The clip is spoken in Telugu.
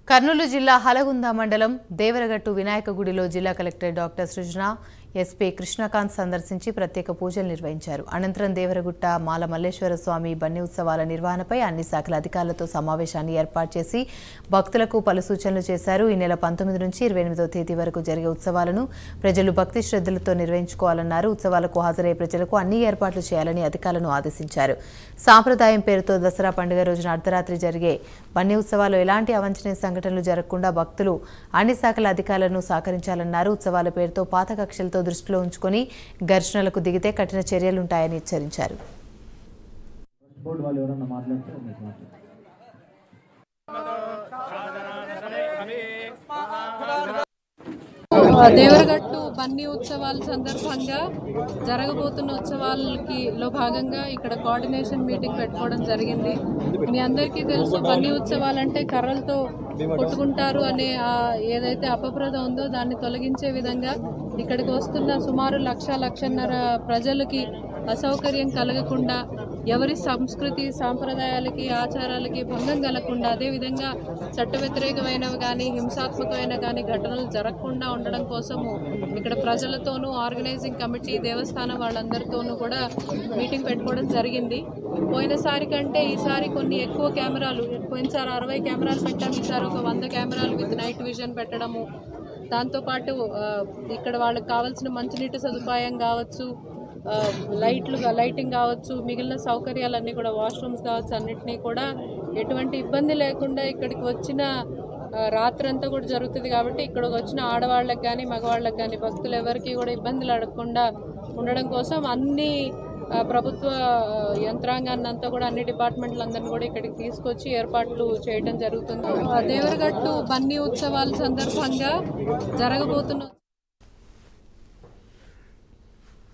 కర్నూలు జిల్లా హలగుంద మండలం దేవరగట్టు వినాయక గుడిలో జిల్లా collector doctor Srujana SP Krishnakant సందర్శించి ప్రత్యేక పూజలు నిర్వహించారు అనంతరం దేవరగుట్ట మాల మల్లేశ్వర స్వామి బన్ని ఉత్సవాల నిర్వహణపై అన్ని శాఖల అధికారులతో సమావేశాన్ని ఏర్పాటు చేసి భక్తులకు పలు సూచనలు చేశారు ఈ నెల పంతొమ్మిది నుంచి ఇరవై ఎనిమిదో తేదీ వరకు జరిగే ఉత్సవాలను ప్రజలు భక్తి శ్రద్ధలతో నిర్వహించుకోవాలన్నారు ఉత్సవాలకు హాజరయ్యే ప్రజలకు అన్ని ఏర్పాట్లు చేయాలని అధికారులను ఆదేశించారు సాంప్రదాయం పేరుతో దసరా పండుగ రోజున అర్ధరాత్రి జరిగే బన్నీ ఉత్సవాలు ఎలాంటి అవాంఛనీయ సంఘటనలు జరగకుండా భక్తులు అన్ని శాఖల అధికారులను సహకరించాలన్నారు ఉత్సవాల పేరుతో పాత కక్షలతో దృష్టిలో ఉంచుకొని ఘర్షణలకు దిగితే కఠిన చర్యలుంటాయని హెచ్చరించారు బోర్డు వాళ్ళు ఎవరన్నా మాట్లాడితే మీకు మాట్లాడతారు దేవరగట్టు బన్నీ ఉత్సవాల సందర్భంగా జరగబోతున్న ఉత్సవాలకి లో భాగంగా ఇక్కడ కోఆర్డినేషన్ మీటింగ్ పెట్టుకోవడం జరిగింది మీ అందరికీ తెలుసు బన్నీ ఉత్సవాలంటే కర్రలతో కొట్టుకుంటారు అనే ఆ ఏదైతే అపప్రద ఉందో దాన్ని తొలగించే విధంగా ఇక్కడికి వస్తున్న సుమారు లక్ష లక్షన్నర ప్రజలకి అసౌకర్యం కలగకుండా ఎవరి సంస్కృతి సాంప్రదాయాలకి ఆచారాలకి భంగం కలగకుండా అదేవిధంగా చట్ట వ్యతిరేకమైనవి కానీ హింసాత్మకమైన కానీ ఘటనలు జరగకుండా ఉండడం కోసము ఇక్కడ ప్రజలతోనూ ఆర్గనైజింగ్ కమిటీ దేవస్థానం వాళ్ళందరితోనూ కూడా మీటింగ్ పెట్టుకోవడం జరిగింది పోయినసారి కంటే ఈసారి కొన్ని ఎక్కువ కెమెరాలు పోయినసారి అరవై కెమెరాలు పెట్టాము ఈసారి ఒక వంద కెమెరాలు విత్ నైట్ విజన్ పెట్టడము దాంతోపాటు ఆ, ఇక్కడ వాళ్ళకి కావాల్సిన మంచినీటి సదుపాయం కావచ్చు ఆ, లైట్లు లైటింగ్ కావచ్చు మిగిలిన సౌకర్యాలన్నీ కూడా వాష్రూమ్స్ కావచ్చు అన్నిటినీ కూడా ఎటువంటి ఇబ్బంది లేకుండా ఇక్కడికి వచ్చిన ఆ, రాత్రంతా కూడా జరుగుతుంది కాబట్టి ఇక్కడికి వచ్చిన ఆడవాళ్ళకి కానీ మగవాళ్ళకి కానీ భక్తులు ఎవరికి కూడా ఇబ్బందులు అడగకుండా ఉండడం కోసం అన్ని ఆ, ప్రభుత్వ ఆ, యంత్రాంగాన్ని అంతా కూడా అన్ని డిపార్ట్మెంట్లు అందరిని కూడా ఇక్కడికి తీసుకొచ్చి ఏర్పాట్లు చేయడం జరుగుతుంది ఆ, దేవరగట్టు బన్నీ ఉత్సవాల సందర్భంగా జరగబోతున్న